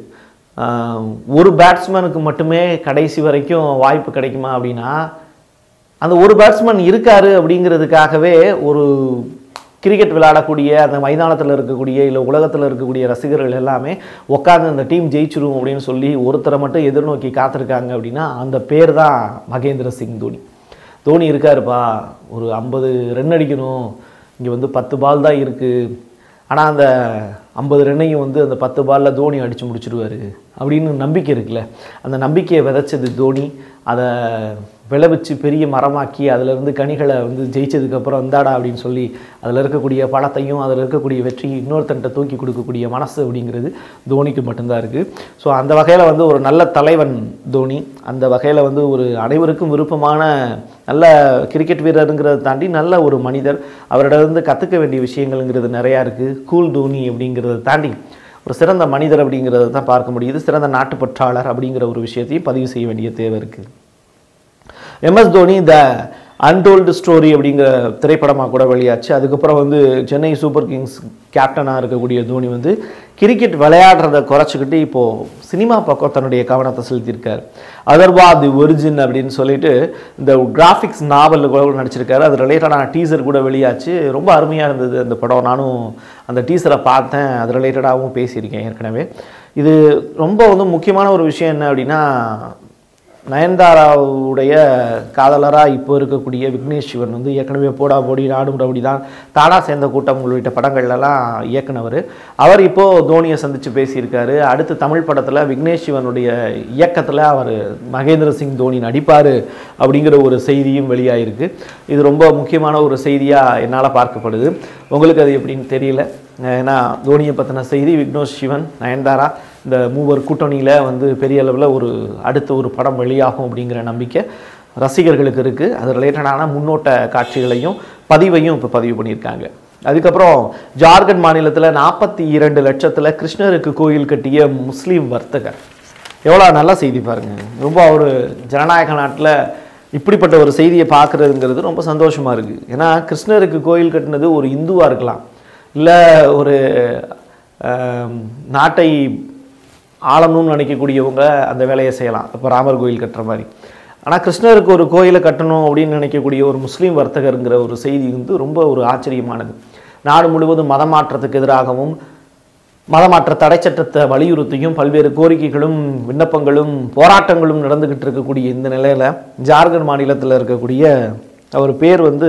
[SPEAKER 1] ஆம், ஒரு பேட்ஸ்மேனுக்கு மட்டுமே கடைசி வரைக்கும் வாய்ப்பு கிடைக்குமா அப்படின்னா அந்த ஒரு பேட்ஸ்மேன் இருக்காரு அப்படிங்கிறதுக்காகவே ஒரு கிரிக்கெட் விளையாடக்கூடிய அந்த மைதானத்தில் இருக்கக்கூடிய இல்லை உலகத்தில் இருக்கக்கூடிய ரசிகர்கள் எல்லாமே உட்காந்து அந்த டீம் ஜெயிச்சிரும் அப்படின்னு சொல்லி ஒருத்தரை மட்டும் எதிர்நோக்கி காத்திருக்காங்க அப்படின்னா அந்த பேர் தான் மகேந்திர சிங் தோனி தோனி இருக்காருப்பா ஒரு ஐம்பது ரன் அடிக்கணும் இங்கே வந்து பத்து பால் தான் இருக்குது ஆனால் அந்த ஐம்பது ரன்னையும் வந்து அந்த பத்து பாலில் தோனி அடித்து முடிச்சிடுவார் அப்படின்னு நம்பிக்கை இருக்குல்ல அந்த நம்பிக்கையை விதைச்சது தோனி அதை விளைவிச்சு பெரிய மரமாக்கி அதிலிருந்து கனிகளை வந்து ஜெயிச்சதுக்கப்புறம் இந்தாடா அப்படின்னு சொல்லி அதில் இருக்கக்கூடிய பழத்தையும் அதில் இருக்கக்கூடிய வெற்றியும் இன்னொருத்தன்ட்ட தூக்கி கொடுக்கக்கூடிய மனசு அப்படிங்கிறது தோனிக்கு மட்டும்தான் இருக்குது ஸோ அந்த வகையில் வந்து ஒரு நல்ல தலைவன் தோனி அந்த வகையில் வந்து ஒரு அனைவருக்கும் விருப்பமான நல்ல கிரிக்கெட் வீரருங்கிறத தாண்டி நல்ல ஒரு மனிதர் அவரிடமிருந்து கற்றுக்க வேண்டிய விஷயங்கள்ங்கிறது நிறையா இருக்குது கூல் தோனி அப்படிங்கிறத தாண்டி ஒரு சிறந்த மனிதர் அப்படிங்கிறத தான் பார்க்க முடியுது சிறந்த நாட்டுப்பற்றாளர் அப்படிங்கிற ஒரு விஷயத்தையும் பதிவு செய்ய வேண்டிய தேவை இருக்குது MS Dhoni the untold story அப்படிங்கிற திரைப்படமாக கூட வெளியாச்சு அதுக்கப்புறம் வந்து சென்னை சூப்பர் கிங்ஸ் கேப்டனாக இருக்கக்கூடிய தோனி வந்து கிரிக்கெட் விளையாடுறத குறைச்சிக்கிட்டு இப்போது சினிமா பக்கம் தன்னுடைய கவனத்தை செலுத்தியிருக்காரு அதர்வா தி ஒரிஜின் அப்படின்னு சொல்லிட்டு இந்த கிராஃபிக்ஸ் நாவலில் கூட நடிச்சிருக்காரு அது ரிலேட்டடான டீசர் கூட வெளியாச்சு ரொம்ப அருமையாக இருந்தது அந்த படம் நானும் அந்த டீசரை பார்த்தேன் அது ரிலேட்டடாகவும் பேசியிருக்கேன் ஏற்கனவே இது ரொம்ப வந்து முக்கியமான ஒரு விஷயம் என்ன அப்படின்னா நயன்தாராவுடைய காதலராக இப்போ இருக்கக்கூடிய விக்னேஷ் சிவன் வந்து ஏற்கனவே போடா போடி நாடும் ரவுடி தான் தானா சேர்ந்த கூட்டம் உள்ளிட்ட படங்கள்லாம் இயக்குனவர் அவர் இப்போது தோனியை சந்தித்து பேசியிருக்காரு அடுத்து தமிழ் படத்தில் விக்னேஷ் சிவனுடைய இயக்கத்தில் அவர் மகேந்திர சிங் தோனி நடிப்பார் அப்படிங்கிற ஒரு செய்தியும் வெளியாயிருக்கு இது ரொம்ப முக்கியமான ஒரு செய்தியாக என்னால் பார்க்கப்படுது உங்களுக்கு அது எப்படின்னு தெரியல ஏன்னா தோனியை பற்றின செய்தி விக்னேஷ் சிவன் நயன்தாரா இந்த மூவர் கூட்டணியில் வந்து பெரிய அளவில் ஒரு அடுத்த ஒரு படம் வெளியாகும் அப்படிங்கிற நம்பிக்கை ரசிகர்களுக்கு இருக்குது அது ரிலேட்டடான முன்னோட்ட காட்சிகளையும் பதிவையும் இப்போ பதிவு பண்ணியிருக்காங்க அதுக்கப்புறம் ஜார்க்கண்ட் மாநிலத்தில் நாற்பத்தி இரண்டு லட்சத்தில் கிருஷ்ணருக்கு கோயில் கட்டிய முஸ்லீம் வர்த்தகர் எவ்வளோ நல்ல செய்தி பாருங்க ரொம்ப ஒரு ஜனநாயக நாட்டில் இப்படிப்பட்ட ஒரு செய்தியை பார்க்குறதுங்கிறது ரொம்ப சந்தோஷமாக இருக்குது ஏன்னா கிருஷ்ணருக்கு கோயில் கட்டினது ஒரு இந்துவாக இருக்கலாம் இல்லை ஒரு ஆம், நாட்டை ஆளணும்னு நினைக்கக்கூடியவங்க அந்த வேலையை செய்யலாம் இப்போ ராமர் கோயில் கட்டுற மாதிரி ஆனால் கிருஷ்ணருக்கு ஒரு கோயிலை கட்டணும் அப்படின்னு நினைக்கக்கூடிய ஒரு முஸ்லீம் வர்த்தகருங்கிற ஒரு செய்தி வந்து ரொம்ப ஒரு ஆச்சரியமானது நாடு முழுவதும் மதமாற்றத்துக்கு எதிராகவும் மதமாற்ற தடை சட்டத்தை வலியுறுத்தியும் பல்வேறு கோரிக்கைகளும் விண்ணப்பங்களும் போராட்டங்களும் நடந்துக்கிட்டு இருக்கக்கூடிய இந்த நிலையில் ஜார்க்கண்ட் மாநிலத்தில் இருக்கக்கூடிய அவர் பேர் வந்து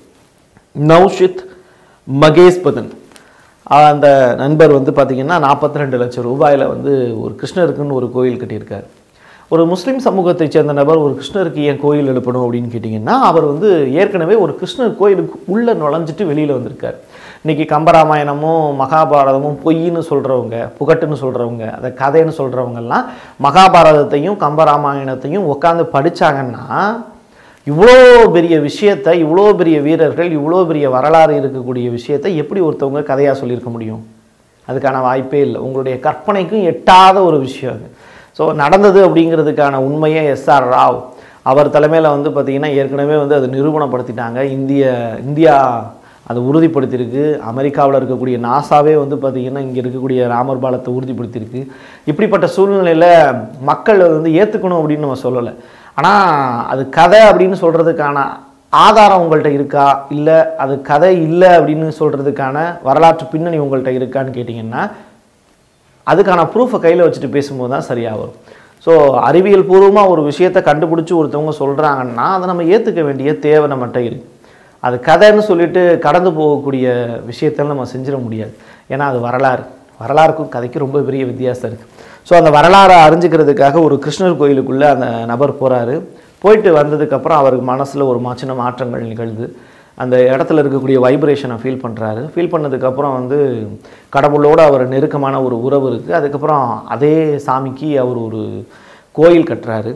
[SPEAKER 1] நௌஷித் மகேஸ்பதன் அந்த நண்பர் வந்து பார்த்திங்கன்னா நாற்பத்தி ரெண்டு லட்சம் ரூபாயில் வந்து ஒரு கிருஷ்ணருக்குன்னு ஒரு கோயில் கட்டியிருக்கார் ஒரு முஸ்லீம் சமூகத்தைச் சேர்ந்த நபர் ஒரு கிருஷ்ணருக்கு ஏன் கோயில் எழுப்பணும் அப்படின்னு கேட்டிங்கன்னா அவர் வந்து ஏற்கனவே ஒரு கிருஷ்ணர் கோயிலுக்கு உள்ளே நுழைஞ்சிட்டு வெளியில் வந்திருக்கார் இன்றைக்கி கம்பராமாயணமும் மகாபாரதமும் பொய்ன்னு சொல்கிறவங்க புகட்டுன்னு சொல்கிறவங்க அதை கதைன்னு சொல்கிறவங்கெல்லாம் மகாபாரதத்தையும் கம்பராமாயணத்தையும் உட்காந்து படிச்சாங்கன்னா இவ்வளோ பெரிய விஷயத்தை இவ்வளோ பெரிய வீரர்கள் இவ்வளோ பெரிய வரலாறு இருக்கக்கூடிய விஷயத்தை எப்படி ஒருத்தவங்க கதையாக சொல்லியிருக்க முடியும் அதுக்கான வாய்ப்பே இல்லை உங்களுடைய கற்பனைக்கும் எட்டாத ஒரு விஷயம் அது ஸோ நடந்தது அப்படிங்கிறதுக்கான உண்மையை எஸ்ஆர் ராவ் அவர் தலைமையில் வந்து பார்த்திங்கன்னா ஏற்கனவே வந்து அது நிரூபணப்படுத்திட்டாங்க இந்திய இந்தியா அதை உறுதிப்படுத்தியிருக்கு அமெரிக்காவில் இருக்கக்கூடிய நாசாவே வந்து பார்த்திங்கன்னா இங்கே இருக்கக்கூடிய ராமர் பாலத்தை உறுதிப்படுத்தியிருக்கு இப்படிப்பட்ட சூழ்நிலையில் மக்கள் அதை வந்து ஏற்றுக்கணும் அப்படின்னு நம்ம சொல்லலை ஆனால் அது கதை அப்படின்னு சொல்கிறதுக்கான ஆதாரம் உங்கள்கிட்ட இருக்கா இல்லை அது கதை இல்லை அப்படின்னு சொல்கிறதுக்கான வரலாற்று பின்னணி உங்கள்கிட்ட இருக்கான்னு கேட்டிங்கன்னா அதுக்கான ப்ரூஃபை கையில் வச்சுட்டு பேசும்போது தான் சரியாக வரும் ஸோ அறிவியல் பூர்வமாக ஒரு விஷயத்தை கண்டுபிடிச்சி ஒருத்தவங்க சொல்கிறாங்கன்னா அதை நம்ம ஏற்றுக்க வேண்டிய தேவை நம்மகிட்ட இருக்குது அது கதைன்னு சொல்லிட்டு கடந்து போகக்கூடிய விஷயத்தில் நம்ம செஞ்சிட முடியாது ஏன்னா அது வரலாறு வரலாறுக்கும் கதைக்கும் ரொம்ப பெரிய வித்தியாசம் இருக்குது ஸோ அந்த வரலாறை அறிஞ்சிக்கிறதுக்காக ஒரு கிருஷ்ணர் கோயிலுக்குள்ளே அந்த நபர் போகிறாரு போயிட்டு வந்ததுக்கப்புறம் அவருக்கு மனசில் ஒரு மா- சின்ன மாற்றங்கள் நிகழ்ந்து அந்த இடத்துல இருக்கக்கூடிய வைப்ரேஷனை ஃபீல் பண்ணுறாரு ஃபீல் பண்ணதுக்கப்புறம் வந்து கடவுளோட அவர் நெருக்கமான ஒரு உறவு இருக்குது அதுக்கப்புறம் அதே சாமிக்கு அவர் ஒரு கோயில் கட்டுறாரு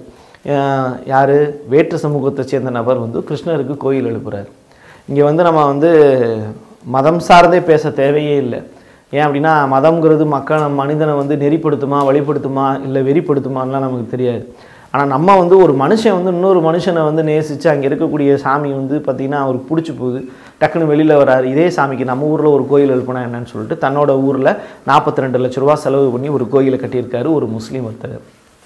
[SPEAKER 1] யார் வேற்று சமூகத்தை சேர்ந்த நபர் வந்து கிருஷ்ணருக்கு கோயில் எழுப்புறாரு இங்கே வந்து நம்ம வந்து மதம் சார்ந்தே பேச தேவையே இல்லை ஏன் அப்படின்னா மதம்ங்கிறது மக்கள் மனிதனை வந்து நெறிப்படுத்துமா வழிப்படுத்துமா இல்லை வெறிப்படுத்துமான்லாம் நமக்கு தெரியாது ஆனால் நம்ம வந்து ஒரு மனுஷன் வந்து இன்னொரு மனுஷனை வந்து நேசித்து அங்கே இருக்கக்கூடிய சாமி வந்து பார்த்திங்கன்னா அவருக்கு பிடிச்சி போகுது டக்குன்னு வெளியில் வராரு இதே சாமிக்கு நம்ம ஊரில் ஒரு கோயில் எழுப்பினா என்னன்னு சொல்லிட்டு தன்னோட ஊரில் நாற்பத்தி ரெண்டு லட்ச ரூபா செலவு பண்ணி ஒரு கோயிலை கட்டியிருக்காரு ஒரு முஸ்லீம் ஒருத்தர்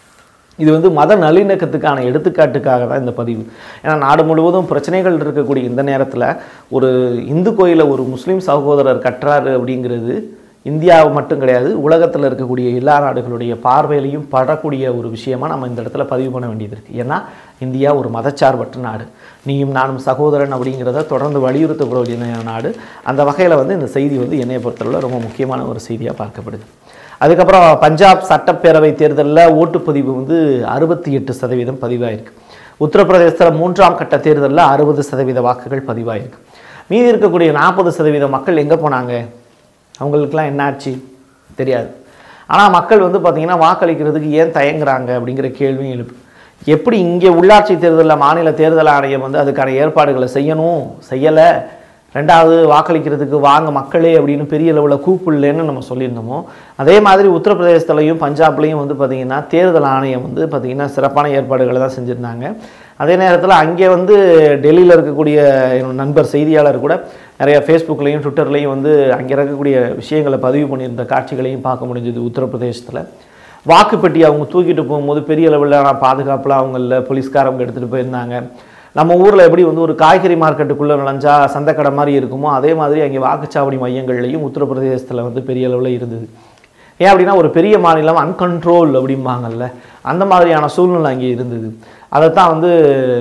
[SPEAKER 1] இது வந்து மத நல்லிணக்கத்துக்கான எடுத்துக்காட்டுக்காக தான் இந்த பதிவு ஏன்னா நாடு முழுவதும் பிரச்சனைகள் இருக்கக்கூடிய இந்த நேரத்தில் ஒரு இந்து கோயிலை ஒரு முஸ்லீம் சகோதரர் கட்டுறாரு அப்படிங்கிறது இந்தியாவை மட்டும் கிடையாது உலகத்தில் இருக்கக்கூடிய எல்லா நாடுகளுடைய பார்வையிலையும் படக்கூடிய ஒரு விஷயமா நம்ம இந்த இடத்துல பதிவு பண்ண வேண்டியது இருக்குது ஏன்னா இந்தியா ஒரு மதச்சார்பற்ற நாடு நீயும் நானும் சகோதரன் அப்படிங்கிறத தொடர்ந்து வலியுறுத்தக்கூடிய நாடு அந்த வகையில் வந்து இந்த செய்தி வந்து என்னைய பொறுத்தளவில் ரொம்ப முக்கியமான ஒரு செய்தியாக பார்க்கப்படுது அதுக்கப்புறம் பஞ்சாப் சட்டப்பேரவை தேர்தலில் ஓட்டுப்பதிவு வந்து அறுபத்தி எட்டு சதவீதம் பதிவாயிருக்கு உத்தரப்பிரதேசத்தில் மூன்றாம் கட்ட தேர்தலில் அறுபது சதவீத வாக்குகள் பதிவாயிருக்கு மீதி இருக்கக்கூடிய நாற்பது சதவீத மக்கள் எங்கே போனாங்க அவங்களுக்கெல்லாம் என்னாச்சு தெரியாது ஆனால் மக்கள் வந்து பார்த்திங்கன்னா வாக்களிக்கிறதுக்கு ஏன் தயங்குறாங்க அப்படிங்கிற கேள்வியும் எழுப்பு எப்படி இங்கே உள்ளாட்சி தேர்தலில் மாநில தேர்தல் ஆணையம் வந்து அதுக்கான ஏற்பாடுகளை செய்யணும் செய்யலை ரெண்டாவது வாக்களிக்கிறதுக்கு வாங்க மக்களே அப்படின்னு பெரிய லெவலில் கூப்பிடலன்னு நம்ம சொல்லியிருந்தோமோ அதே மாதிரி உத்தரப்பிரதேசத்துலையும் பஞ்சாப்லேயும் வந்து பார்த்திங்கன்னா தேர்தல் ஆணையம் வந்து பார்த்திங்கன்னா சிறப்பான ஏற்பாடுகளை தான் செஞ்சுருந்தாங்க அதே நேரத்தில் அங்கே வந்து டெல்லியில் இருக்கக்கூடிய என்னோட நண்பர் செய்தியாளர் கூட நிறைய ஃபேஸ்புக்லேயும் ட்விட்டர்லேயும் வந்து அங்கே இருக்கக்கூடிய விஷயங்களை பதிவு பண்ணியிருந்த காட்சிகளையும் பார்க்க முடிஞ்சது உத்தரப்பிரதேசத்தில் வாக்குப்பெட்டி அவங்க தூக்கிட்டு போகும்போது பெரிய லெவலில் பாதுகாப்புலாம் அவங்க இல்லை போலீஸ்காரங்க எடுத்துகிட்டு போயிருந்தாங்க நம்ம ஊரில் எப்படி வந்து ஒரு காய்கறி மார்க்கெட்டுக்குள்ளே நுழைஞ்சா சந்தைக்கடை மாதிரி இருக்குமோ அதே மாதிரி அங்கே வாக்குச்சாவடி மையங்கள்லையும் உத்தரப்பிரதேசத்தில் வந்து பெரிய அளவில் இருந்தது ஏன் அப்படின்னா ஒரு பெரிய மாநிலம் அன்கண்ட்ரோல் அப்படிம்பாங்கல்ல அந்த மாதிரியான சூழ்நிலை அங்கே இருந்தது அதைத்தான் வந்து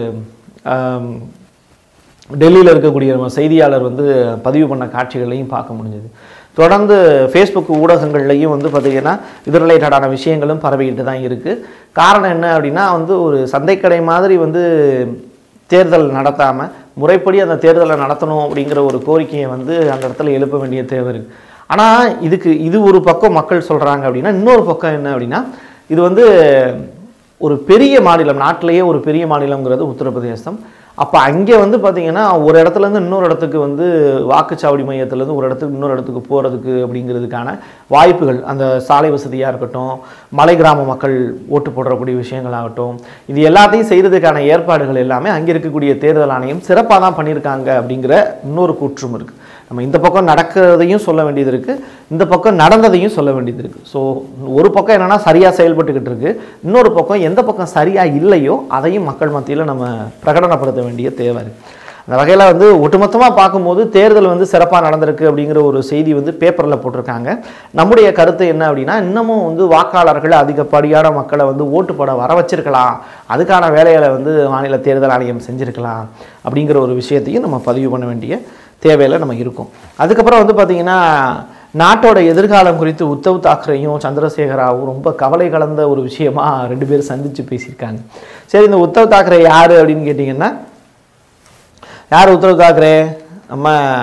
[SPEAKER 1] ஆம், டெல்லியில் இருக்கக்கூடிய நம்ம செய்தியாளர் வந்து பதிவு பண்ண காட்சிகளையும் பார்க்க முடிஞ்சது தொடர்ந்து ஃபேஸ்புக் ஊடகங்கள்லையும் வந்து பார்த்திங்கன்னா இது ரிலேட்டடான விஷயங்களும் பரவிக்கிட்டு தான் இருக்குது காரணம் என்ன அப்படின்னா வந்து ஒரு சந்தைக்கடை மாதிரி வந்து தேர்தல் நடத்தாமல் முறைப்படி அந்த தேர்தலை நடத்தணும் அப்படிங்கிற ஒரு கோரிக்கையை வந்து அந்த இடத்துல எழுப்ப வேண்டிய தேவை இருக்குது ஆனால் இதுக்கு இது ஒரு பக்கம் மக்கள் சொல்கிறாங்க அப்படின்னா இன்னொரு பக்கம் என்ன அப்படின்னா இது வந்து ஒரு பெரிய மாநிலம் நாட்டிலேயே ஒரு பெரிய மாநிலங்கிறது உத்தரப்பிரதேசம் அப்போ அங்கே வந்து பார்த்தீங்கன்னா ஒரு இடத்துலேருந்து இன்னொரு இடத்துக்கு வந்து வாக்குச்சாவடி மையத்துலேருந்து ஒரு இடத்துக்கு இன்னொரு இடத்துக்கு போகிறதுக்கு அப்படிங்கிறதுக்கான வாய்ப்புகள் அந்த சாலை வசதியாக இருக்கட்டும் மலை கிராம மக்கள் ஓட்டு போடக்கூடிய விஷயங்களாகட்டும் இது எல்லாத்தையும் செய்கிறதுக்கான ஏற்பாடுகள் எல்லாமே அங்கே இருக்கக்கூடிய தேர்தல் ஆணையம் சிறப்பாக தான் பண்ணியிருக்காங்க அப்படிங்கிற இன்னொரு கூற்றும் இருக்குது நம்ம இந்த பக்கம் நடக்கிறதையும் சொல்ல வேண்டியது இருக்குது இந்த பக்கம் நடந்ததையும் சொல்ல வேண்டியது இருக்குது ஸோ ஒரு பக்கம் என்னென்னா சரியாக செயல்பட்டுக்கிட்டு இருக்கு இன்னொரு பக்கம் எந்த பக்கம் சரியாக இல்லையோ அதையும் மக்கள் மத்தியில் நம்ம பிரகடனப்படுத்த வேண்டிய தேவை இருக்குது அந்த வகையில் வந்து ஒட்டுமொத்தமாக பார்க்கும்போது தேர்தல் வந்து சிறப்பாக நடந்திருக்கு அப்படிங்கிற ஒரு செய்தி வந்து பேப்பரில் போட்டிருக்காங்க நம்முடைய கருத்து என்ன அப்படின்னா இன்னமும் வந்து வாக்காளர்கள் அதிகப்படியான மக்களை வந்து ஓட்டு போட வர வச்சிருக்கலாம் அதுக்கான வேலைகளை வந்து மாநில தேர்தல் ஆணையம் செஞ்சுருக்கலாம் அப்படிங்கிற ஒரு விஷயத்தையும் நம்ம பதிவு பண்ண வேண்டிய தேவையில் நம்ம இருக்கோம் அதுக்கப்புறம் வந்து பார்த்திங்கன்னா நாட்டோட எதிர்காலம் குறித்து உத்தவ் தாக்கரேயும் சந்திரசேகராவும் ரொம்ப கவலை கலந்த ஒரு விஷயமா ரெண்டு பேரும் சந்தித்து பேசியிருக்காங்க சரி இந்த உத்தவ் தாக்கரே யார் அப்படின்னு கேட்டிங்கன்னா யார் உத்தவ் தாக்கரே நம்ம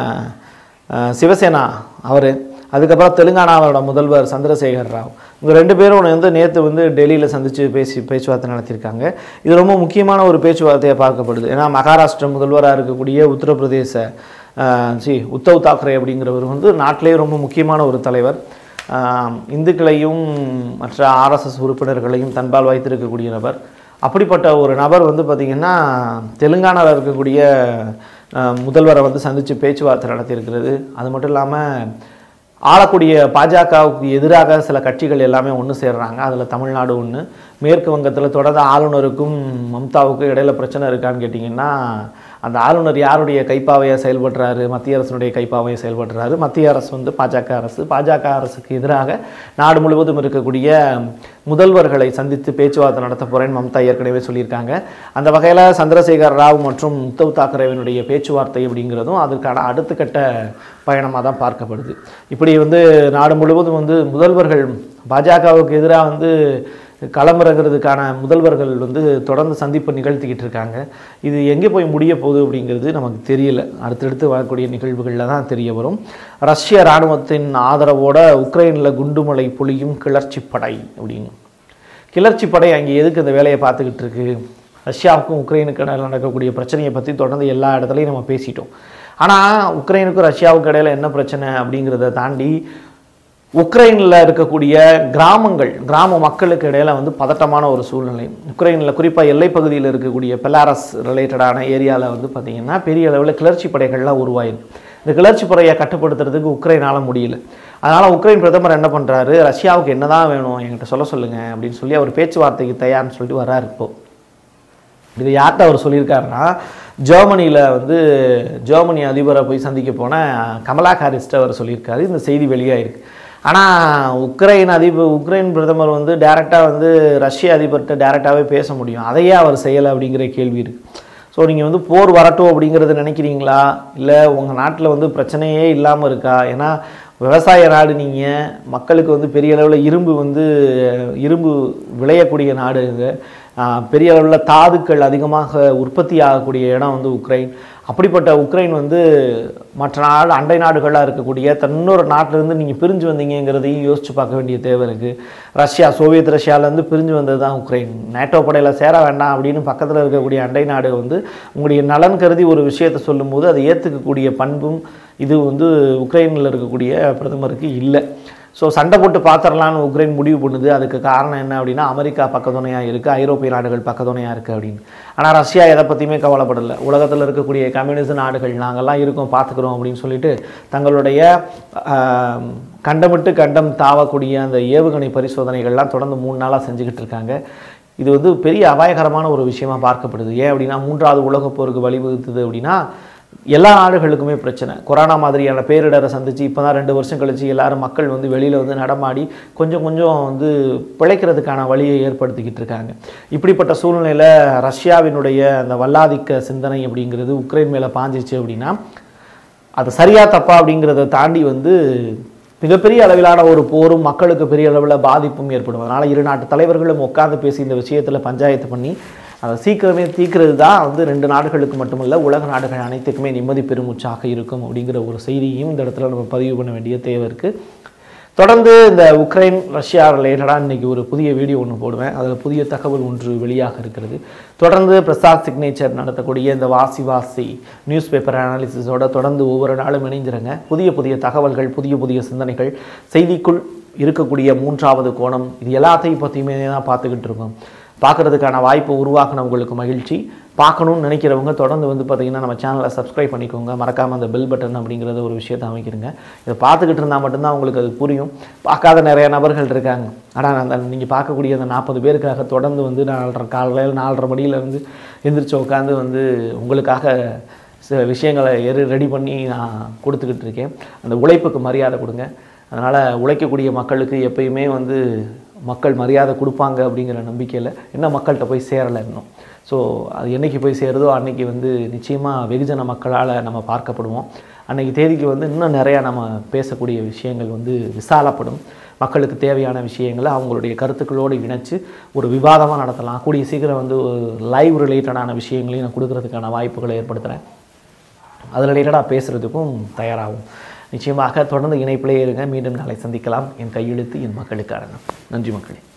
[SPEAKER 1] அஹ், சிவசேனா அவர் அதுக்கப்புறம் தெலுங்கானாவோட முதல்வர் சந்திரசேகர் ராவ் இவங்க ரெண்டு பேரும் வந்து நேற்று வந்து டெல்லியில் சந்தித்து பேசி பேச்சுவார்த்தை நடத்தியிருக்காங்க இது ரொம்ப முக்கியமான ஒரு பேச்சுவார்த்தையாக பார்க்கப்படுது ஏன்னா மகாராஷ்டிர முதல்வராக இருக்கக்கூடிய உத்தரப்பிரதேச அஹ், சி உத்தவ் தாக்கரே அப்படிங்கிறவர் வந்து நாட்டிலேயே ரொம்ப முக்கியமான ஒரு தலைவர் ஆஹ், இந்துக்களையும் மற்ற ஆர்எஸ்எஸ் உறுப்பினர்களையும் தன்பால் வைத்திருக்கக்கூடிய நபர் அப்படிப்பட்ட ஒரு நபர் வந்து பார்த்திங்கன்னா தெலுங்கானாவில் இருக்கக்கூடிய அஹ், முதல்வரை வந்து சந்தித்து பேச்சுவார்த்தை நடத்தியிருக்கிறது அது மட்டும் இல்லாமல் ஆளக்கூடிய பாஜகவுக்கு எதிராக சில கட்சிகள் எல்லாமே ஒன்று சேர்றாங்க அதில் தமிழ்நாடு ஒன்று மேற்கு வங்கத்தில் தொடர்ந்து ஆளுநருக்கும் மம்தாவுக்கும் இடையில பிரச்சனை இருக்கான்னு கேட்டிங்கன்னா அந்த ஆளுநர் யாருடைய கைப்பாவையாக செயல்படுறாரு மத்திய அரசினுடைய கைப்பாவையை செயல்படுறாரு மத்திய அரசு வந்து பாஜக அரசு பாஜக அரசுக்கு எதிராக நாடு முழுவதும் இருக்கக்கூடிய முதல்வர்களை சந்தித்து பேச்சுவார்த்தை நடத்த போகிறேன்னு மம்தா ஏற்கனவே சொல்லியிருக்காங்க அந்த வகையில் சந்திரசேகர் ராவ் மற்றும் உத்தவ் தாக்கரேவினுடைய பேச்சுவார்த்தை அப்படிங்கிறதும் அதற்கான அடுத்த கட்ட பயணமாக தான் பார்க்கப்படுது இப்படி வந்து நாடு முழுவதும் வந்து முதல்வர்கள் பாஜகவுக்கு எதிராக வந்து களமிறங்கிறதுக்கான முதல்வர்கள் வந்து தொடர்ந்து சந்திப்பு நிகழ்த்திக்கிட்டு இருக்காங்க இது எங்கே போய் முடிய போகுது அப்படிங்கிறது நமக்கு தெரியல அடுத்தடுத்து வரக்கூடிய நிகழ்வுகளில் தான் தெரிய வரும் ரஷ்ய இராணுவத்தின் ஆதரவோட உக்ரைனில் குண்டுமலை பொழியும் கிளர்ச்சி படை அப்படின்னு கிளர்ச்சி படை அங்கே எதுக்கு இந்த வேலையை பார்த்துக்கிட்டு இருக்கு ரஷ்யாவுக்கும் உக்ரைனுக்கு இடையில நடக்கக்கூடிய பிரச்சனையை பற்றி தொடர்ந்து எல்லா இடத்துலையும் நம்ம பேசிட்டோம் ஆனால் உக்ரைனுக்கும் ரஷ்யாவுக்கும் இடையில என்ன பிரச்சனை அப்படிங்கிறத தாண்டி உக்ரைனில் இருக்கக்கூடிய கிராமங்கள் கிராம மக்களுக்கு இடையில வந்து பதட்டமான ஒரு சூழ்நிலை உக்ரைனில் குறிப்பாக எல்லைப்பகுதியில் இருக்கக்கூடிய பெலாரஸ் ரிலேட்டடான ஏரியாவில் வந்து பார்த்திங்கன்னா பெரிய அளவில் கிளர்ச்சி படைகள்லாம் உருவாயிருக்கு இந்த கிளர்ச்சி படையை கட்டுப்படுத்துறதுக்கு உக்ரைனால் முடியல அதனால் உக்ரைன் பிரதமர் என்ன பண்ணுறாரு ரஷ்யாவுக்கு என்ன தான் வேணும் என்கிட்ட சொல்ல சொல்லுங்கள் அப்படின்னு சொல்லி அவர் பேச்சுவார்த்தைக்கு தயார்னு சொல்லிட்டு வர்றாரு இப்போ இது யார்கிட்ட அவர் சொல்லியிருக்காருன்னா ஜெர்மனியில் வந்து ஜெர்மனி அதிபரை போய் சந்திக்க போன கமலா ஹாரிஸ்ட்ட அவர் சொல்லியிருக்காரு இந்த செய்தி வெளியாயிருக்கு ஆனால் உக்ரைன் அதிபர் உக்ரைன் பிரதமர் வந்து டைரெக்டாக வந்து ரஷ்ய அதிபர்கிட்ட டைரெக்டாகவே பேச முடியும் அதையே அவர் செய்யலை அப்படிங்கிற கேள்வி இருக்குது ஸோ நீங்கள் வந்து போர் வரட்டும் அப்படிங்கிறத நினைக்கிறீங்களா இல்லை உங்கள் நாட்டில் வந்து பிரச்சனையே இல்லாமல் இருக்கா ஏன்னா விவசாய நாடு நீங்கள் மக்களுக்கு வந்து பெரிய அளவில் இரும்பு வந்து இரும்பு விளையக்கூடிய நாடு இது ஆஹ் பெரிய அளவில் தாதுக்கள் அதிகமாக உற்பத்தி ஆகக்கூடிய இடம் வந்து உக்ரைன் அப்படிப்பட்ட உக்ரைன் வந்து மற்ற நாடு அண்டை நாடுகளாக இருக்கக்கூடிய தன்னொரு நாட்டிலேருந்து நீங்கள் பிரிஞ்சு வந்தீங்கங்கிறதையும் யோசிச்சு பார்க்க வேண்டிய தேவை இருக்குது ரஷ்யா சோவியத் ரஷ்யாவிலேருந்து பிரிஞ்சு வந்தது தான் உக்ரைன் நேட்டோ படையில் சேர வேண்டாம் அப்படின்னு பக்கத்தில் இருக்கக்கூடிய அண்டை நாடு வந்து உங்களுடைய நலன் கருதி ஒரு விஷயத்தை சொல்லும்போது அதை ஏற்றுக்கக்கூடிய பண்பும் இது வந்து உக்ரைனில் இருக்கக்கூடிய பிரதமருக்கு இல்லை ஸோ சண்டை போட்டு பார்த்துடலான்னு உக்ரைன் முடிவு பண்ணுது அதுக்கு காரணம் என்ன அப்படின்னா அமெரிக்கா பக்கத்துணையாக இருக்குது ஐரோப்பிய நாடுகள் பக்கத்துணையாக இருக்குது அப்படின்னு ஆனால் ரஷ்யா எதை பற்றியுமே கவலைப்படலை உலகத்தில் இருக்கக்கூடிய கம்யூனிஸ்ட் நாடுகள் நாங்கள்லாம் இருக்கோம் பார்த்துக்குறோம் அப்படின்னு சொல்லிட்டு தங்களுடைய ஆம், கண்டமிட்டு கண்டம் தாவக்கூடிய அந்த ஏவுகணை பரிசோதனைகள்லாம் தொடர்ந்து மூணு நாளாக செஞ்சுக்கிட்டு இருக்காங்க இது வந்து பெரிய அபாயகரமான ஒரு விஷயமா பார்க்கப்படுது ஏன் அப்படின்னா மூன்றாவது உலகப் போருக்கு வழிவகுத்துது அப்படின்னா எல்லா நாடுகளுக்குமே பிரச்சனை கொரோனா மாதிரியான பேரிடரை சந்திச்சு இப்போ தான் ரெண்டு வருஷம் கழிச்சு எல்லாரும் மக்கள் வந்து வெளியில் வந்து நடமாடி கொஞ்சம் கொஞ்சம் வந்து பிழைக்கிறதுக்கான வழியை ஏற்படுத்திக்கிட்டு இருக்காங்க இப்படிப்பட்ட சூழ்நிலையில் ரஷ்யாவினுடைய அந்த வல்லாதிக்க சிந்தனை அப்படிங்கிறது உக்ரைன் மேலே பாஞ்சிச்சு அப்படின்னா அது சரியா தப்பா அப்படிங்கிறத தாண்டி வந்து மிகப்பெரிய அளவிலான ஒரு போரும் மக்களுக்கு பெரிய அளவில் பாதிப்பும் ஏற்படும் அதனால் இரு நாட்டு தலைவர்களும் உட்கார்ந்து பேசி இந்த விஷயத்தில் பஞ்சாயத்து பண்ணி அதை சீக்கிரமே தீர்க்கிறது தான் வந்து ரெண்டு நாடுகளுக்கு மட்டுமல்ல உலக நாடுகள் அனைத்துக்குமே நிம்மதி பெருமூச்சாக இருக்கும் அப்படிங்கிற ஒரு செய்தியையும் இந்த இடத்துல நம்ம பதிவு பண்ண வேண்டிய தேவை இருக்குது தொடர்ந்து இந்த உக்ரைன் ரஷ்யா ரிலேட்டடாக இன்னைக்கு ஒரு புதிய வீடியோ ஒன்று போடுவேன் அதில் புதிய தகவல் ஒன்று வெளியாக இருக்கிறது தொடர்ந்து பிரசாத் சிக்னேச்சர் நடத்தக்கூடிய இந்த வாசி வாசி நியூஸ் பேப்பர் அனாலிசிஸோட தொடர்ந்து ஒவ்வொரு நாளும் இணைஞ்சிருங்க புதிய புதிய தகவல்கள் புதிய புதிய சிந்தனைகள் செய்திக்குள் இருக்கக்கூடிய மூன்றாவது கோணம் இது எல்லாத்தையும் பற்றியுமே தான் பார்த்துக்கிட்டு இருக்கோம் பார்க்குறதுக்கான வாய்ப்பை உருவாக்குனவங்களுக்கு மகிழ்ச்சி பார்க்கணும்னு நினைக்கிறவங்க தொடர்ந்து வந்து பார்த்தீங்கன்னா நம்ம சேனலை சப்ஸ்கிரைப் பண்ணிக்கோங்க மறக்காமல் அந்த பெல் பட்டன் அப்படிங்கிறத ஒரு விஷயத்தை அமைக்கிறங்க இதை பார்த்துக்கிட்டு இருந்தால் மட்டும்தான் உங்களுக்கு அது புரியும் பார்க்காத நிறைய நபர்கள் இருக்காங்க ஆனால் அந்த நீங்கள் பார்க்கக்கூடிய அந்த நாற்பது பேருக்காக தொடர்ந்து வந்து நாலரை காலையில் நாலரை மணியிலேருந்து எந்திரிச்சு உட்காந்து வந்து உங்களுக்காக சில விஷயங்களை எரு ரெடி பண்ணி நான் கொடுத்துக்கிட்டு இருக்கேன் அந்த உழைப்புக்கு மரியாதை கொடுங்க அதனால் உழைக்கக்கூடிய மக்களுக்கு எப்பயுமே வந்து மக்கள் மரியாதை கொடுப்பாங்க அப்படிங்கிற நம்பிக்கையில் என்ன மக்கள்கிட்ட போய் சேரலை இன்னும் ஸோ அது என்னைக்கு போய் சேருதோ அன்னைக்கு வந்து நிச்சயமாக வெகுஜன மக்களால் நம்ம பார்க்கப்படுவோம் அன்னைக்கு தேதிக்கு வந்து இன்னும் நிறையா நம்ம பேசக்கூடிய விஷயங்கள் வந்து விசாலப்படும் மக்களுக்கு தேவையான விஷயங்களை அவங்களுடைய கருத்துக்களோடு இணைச்சு ஒரு விவாதமாக நடத்தலாம் கூடிய சீக்கிரம் வந்து லைவ் ரிலேட்டடான விஷயங்களையும் நான் கொடுக்கறதுக்கான வாய்ப்புகளை ஏற்படுத்துகிறேன் அதில் ரிலேட்டடாக பேசுகிறதுக்கும் தயாராகும் நிச்சயமாக தொடர்ந்து இணைப்பிலே இருங்க மீண்டும் நாளை சந்திக்கலாம் என் கையெழுத்து என் மக்களுக்கான நன்றி மக்களே